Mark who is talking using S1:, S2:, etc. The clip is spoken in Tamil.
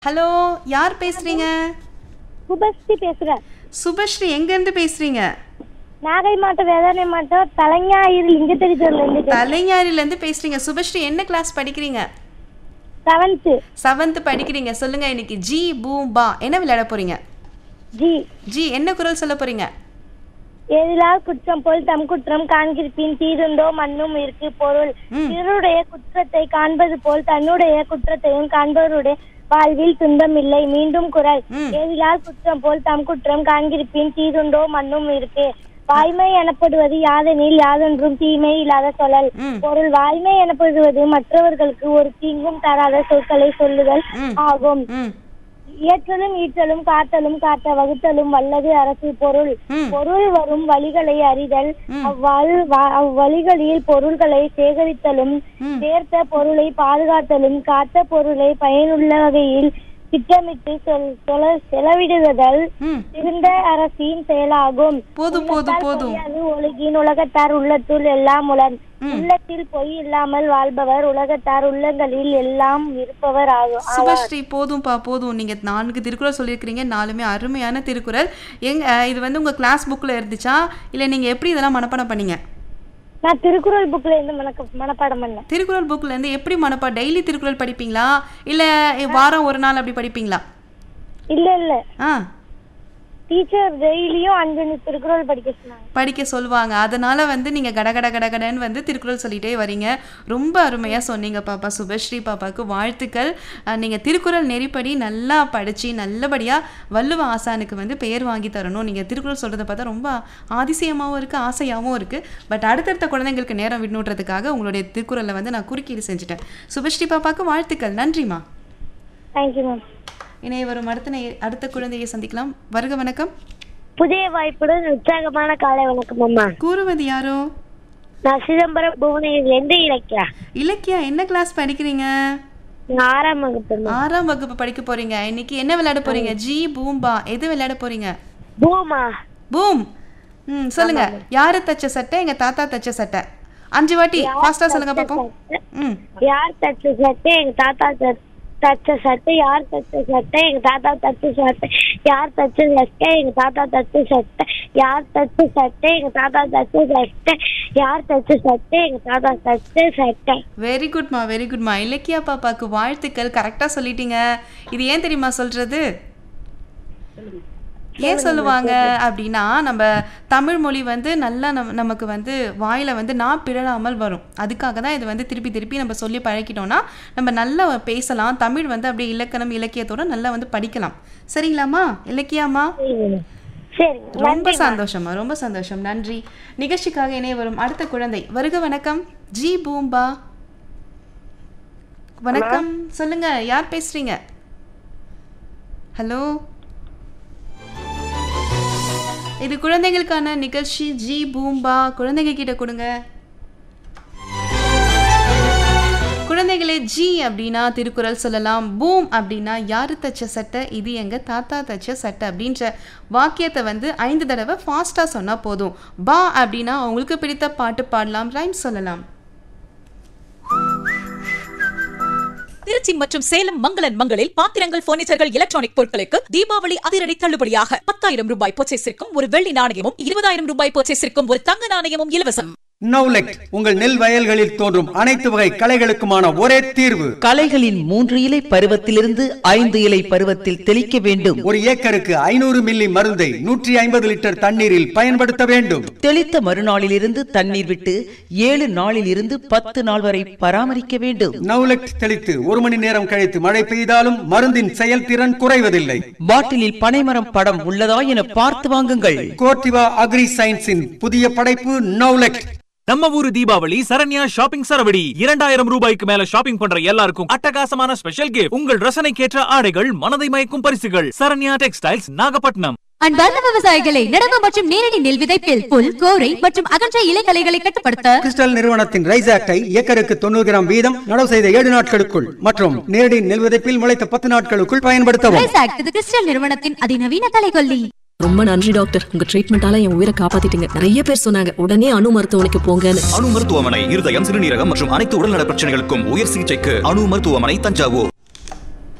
S1: ஹலோ யார் பேசுறீங்க
S2: சுபஸ்ரீ பேசுறேன்
S1: சுபஸ்ரீ எங்கேருந்து பேசுறீங்க
S2: நாகை மாவட்டம் வேதாரணை மாவட்டம் தலைஞாயிறு லிங்கத்தடித்தூர்ல இருந்து
S1: தலைஞாறிலேருந்து பேசுறீங்க சுபஸ்ரீ என்ன கிளாஸ் படிக்கிறீங்க
S2: செவன்த்து
S1: செவன்த் படிக்கிறீங்க சொல்லுங்க இன்னைக்கு ஜி பூ பா என்ன விளையாட போறீங்க
S2: ஜி
S1: ஜி என்ன குரல் சொல்ல போறீங்க
S2: எதிலால் குற்றம் போல் தம் குற்றம் காண்கிருப்பின் தீருண்டோ மண்ணும் இருக்கு பொருள்
S1: ம்.
S2: பிறருடைய குற்றத்தை காண்பது போல் தன்னுடைய குற்றத்தையும் காண்பவருடைய வாழ்வில் துன்பம் இல்லை மீண்டும் குரல்
S1: ம்.
S2: எதிலால் குற்றம் போல் தம் குற்றம் காண்கிருப்பின் தீருண்டோ மண்ணும் இருக்கு வாய்மை எனப்படுவது யாதெனில் யாதொன்றும் தீமை இல்லாத சொல்லல்
S1: ம்.
S2: பொருள் வாய்மை எனப்படுவது மற்றவர்களுக்கு ஒரு தீங்கும் தராத சொற்களை சொல்லுதல்
S1: ம்.
S2: ஆகும்
S1: ம்
S2: இயற்றலும் ஈற்றலும் காத்தலும் காத்த வகுத்தலும் வல்லது அரசு பொருள்
S1: ம்.
S2: பொருள் வரும் வழிகளை அறிதல்
S1: ம்.
S2: அவ்வழி அவ்வழிகளில் பொருள்களை சேகரித்தலும்
S1: ம்.
S2: சேர்த்த பொருளை பாதுகாத்தலும் காத்த பொருளை பயனுள்ள வகையில் திட்டமிட்டு செல்- செல- செலவிடுதல்
S1: ம்
S2: சிறந்த அரசின் செயலாகும்
S1: போதும் போதும்
S2: உள்ளத்தால்
S1: போதும்
S2: பொய்யாது ஒழுகின் உலகத்தார் உள்ளத்துள் எல்லாம் உளன்
S1: ம்.
S2: உள்ளத்தில் பொய் இல்லாமல் வாழ்பவர் உலகத்தார் உள்ளங்களில் எல்லாம் இருப்பவர் ஆகும் ஆவார்.
S1: சுபஸ்ரீ போதும்பா போதும் நீங்க நான்கு திருக்குறள் சொல்லியிருக்கிறீங்க நாலுமே அருமையான திருக்குறள் எங்க அஹ், இது வந்து உங்க கிளாஸ் புக்ல இருந்துச்சா இல்ல நீங்க எப்படி இதெல்லாம் மனப்பாடம் பண்ணீங்க
S2: நான் திருக்குறள் புக்ல இருந்து மனக்க மனப்பாடம் பண்ணேன்
S1: திருக்குறள் புக்ல இருந்து எப்படி மனப்பா டெய்லி திருக்குறள் படிப்பீங்களா இல்ல வாரம் ஒரு நாள் அப்படி படிப்பீங்களா
S2: இல்ல இல்ல
S1: ஆ
S2: டீச்சர் டெய்லியும் அஞ்சஞ்சு திருக்குறள் படிக்க சொன்னாங்க
S1: படிக்க சொல்லுவாங்க அதனால வந்து நீங்க கடகட கடகடன்னு வந்து திருக்குறள் சொல்லிட்டே வரீங்க ரொம்ப அருமையா சொன்னீங்க பாப்பா சுபஸ்ரீ பாப்பாவுக்கு வாழ்த்துக்கள் அஹ், நீங்க திருக்குறள் நெறிப்படி நல்லா படிச்சு நல்லபடியா வள்ளுவ ஆசானுக்கு வந்து பெயர் வாங்கி தரணும் நீங்க திருக்குறள் சொல்றதை பார்த்தா ரொம்ப ஆதிசயமாகவும் இருக்கு ஆசையாகவும் இருக்கு பட் அடுத்தடுத்த குழந்தைங்களுக்கு நேரம் விடணுன்றதுக்காக உங்களுடைய திருக்குறளை வந்து நான் குறுக்கீடு செஞ்சுட்டேன் சுபஸ்ரீ பாப்பாவுக்கு வாழ்த்துக்கள் நன்றிம்மா
S2: தேங்க்யூ மேம்
S1: இணைய வரும் அடுத்த நே- அடுத்த குழந்தையை சந்திக்கலாம் வருக வணக்கம்
S2: புதிய வாய்ப்புடன் உற்சாகமான காலை வணக்கம் அம்மா
S1: கூறுவது யாரோ
S2: நான் சிதம்பரம் புவனகிரில இருந்து இலக்கியா
S1: இலக்கியா என்ன கிளாஸ் படிக்கிறீங்க
S2: நான் ஆறாம் வகுப்பு அம்மா.
S1: ஆறாம் வகுப்பு படிக்க போறீங்க இன்னைக்கு என்ன விளையாட போறீங்க ஜி பூம்பா எது விளையாட போறீங்க
S2: பூமா
S1: பூம் ம் சொல்லுங்க யாரு தச்ச சட்டை எங்க தாத்தா தச்ச சட்டை அஞ்சு வாட்டி ஃபாஸ்டா சொல்லுங்க பாப்போம் ம்
S2: யார் தச்ச சட்டை எங்க தாத்தா தச்ச- தச்ச சட்டை யார் தச்ச சட்டை எங்க தாத்தா தச்ச சட்டை யார் தச்ச சட்டை எங்க தாத்தா தச்ச சட்டை யார் தச்ச சட்டை எங்க தாத்தா தச்ச சட்டை யார் தச்ச சட்டை எங்க தாத்தா தச்ச சட்டை
S1: வெரி குட்மா வெரி குட்மா இலக்கியா பாப்பாக்கு வாழ்த்துக்கள் கரெக்டா சொல்லிட்டீங்க இது ஏன் தெரியுமா சொல்றது ஏன் சொல்லுவாங்க அப்படின்னா நம்ம தமிழ் மொழி வந்து நல்லா நம் நமக்கு வந்து வாயில வந்து நான் பிறழாமல் வரும் அதுக்காக தான் இது வந்து திருப்பி திருப்பி நம்ம சொல்லி பழக்கிட்டோம்னா நம்ம நல்லா பேசலாம் தமிழ் வந்து அப்படியே இலக்கணம் இலக்கியத்தோட நல்லா வந்து படிக்கலாம் சரிங்களாம்மா இலக்கியாம்மா
S2: சரி
S1: ரொம்ப சந்தோஷமா ரொம்ப சந்தோஷம் நன்றி நிகழ்ச்சிக்காக இணைய வரும் அடுத்த குழந்தை வருக வணக்கம் ஜி பூம்பா வணக்கம் சொல்லுங்க யார் பேசுறீங்க ஹலோ இது குழந்தைகளுக்கான நிகழ்ச்சி ஜி பூம்பா குழந்தைங்க கிட்ட கொடுங்க குழந்தைகளே ஜி அப்படின்னா திருக்குறள் சொல்லலாம் பூம் அப்படின்னா யாரு தச்ச சட்டை இது எங்க தாத்தா தச்ச சட்டை அப்படின்ற வாக்கியத்தை வந்து ஐந்து தடவை ஃபாஸ்டா சொன்னா போதும் பா அப்படின்னா அவங்களுக்கு பிடித்த பாட்டு பாடலாம் ரைம் சொல்லலாம்
S3: திருச்சி மற்றும் சேலம் மங்களன் மங்களில் பாத்திரங்கள் பர்னிச்சர்கள் எலக்ட்ரானிக் பொருட்களுக்கு தீபாவளி அதிரடி தள்ளுபடியாக பத்தாயிரம் ரூபாய் பர்ச்சேஸிற்கும் ஒரு வெள்ளி நாணயமும் இருபதாயிரம் ரூபாய் பர்ச்சேஸிற்கும் ஒரு தங்க நாணயமும் இலவசம்
S4: நவுலெக் உங்கள் நெல் வயல்களில் தோன்றும் அனைத்து வகை களைகளுக்குமான ஒரே தீர்வு
S5: களைகளின் மூன்று இலை பருவத்திலிருந்து ஐந்து இலை பருவத்தில் தெளிக்க வேண்டும்
S4: ஒரு ஏக்கருக்கு ஐநூறு மில்லி மருந்தை நூற்றி ஐம்பது லிட்டர் தண்ணீரில் பயன்படுத்த வேண்டும்
S5: தெளித்த மறுநாளிலிருந்து தண்ணீர் விட்டு ஏழு நாளில் இருந்து பத்து நாள் வரை பராமரிக்க வேண்டும்
S4: நவுலெக் தெளித்து ஒரு மணி நேரம் கழித்து மழை பெய்தாலும் மருந்தின் செயல்திறன் குறைவதில்லை
S5: பாட்டிலில் பனைமரம் படம் உள்ளதா என பார்த்து வாங்குங்கள்
S4: கோர்டிவா அக்ரி சயின்ஸின் புதிய படைப்பு நவுலெக்
S6: நம்ம ஊரு தீபாவளி சரண்யா ஷாப்பிங் சரவடி இரண்டாயிரம் ரூபாய்க்கு மேல ஷாப்பிங் பண்ற எல்லாருக்கும் அட்டகாசமான ஸ்பெஷல் கிஃப்ட் உங்கள் ரசனைக்கேற்ற ஆடைகள் மனதை மயக்கும் பரிசுகள் சரண்யா டெக்ஸ்டைல்ஸ் நாகப்பட்டினம்
S7: அன்பார்ந்த விவசாயிகளை நடவு மற்றும் நேரடி நெல் விதைப்பில் புல் கோரை மற்றும் அகன்ற இலைகளைகளை கட்டுப்படுத்த
S4: கிறிஸ்டல் நிறுவனத்தின் ரைஸ் ஆக்டை ஏக்கருக்கு தொண்ணூறு கிராம் வீதம் நடவு செய்த ஏழு நாட்களுக்குள் மற்றும் நேரடி நெல் விதைப்பில் முளைத்த பத்து நாட்களுக்குள் பயன்படுத்தவும்
S7: ரைஸ் ஆக்ட் இது கிறிஸ்டல் நிறுவனத்தின் அதிநவீன கலைகொல்லி
S8: ரொம்ப நன்றி டாக்டர் உங்க ட்ரீட்மெண்டால என் உயிரை காப்பாத்திட்டீங்க நிறைய பேர் சொன்னாங்க உடனே அணு மருத்துவமனைக்கு போங்கன்னு
S9: அணு மருத்துவமனை இருதயம் சிறுநீரகம் மற்றும் அனைத்து உடல்நல பிரச்சனைகளுக்கும் உயர் சிகிச்சைக்கு அணு மருத்துவமனை தஞ்சாவூர்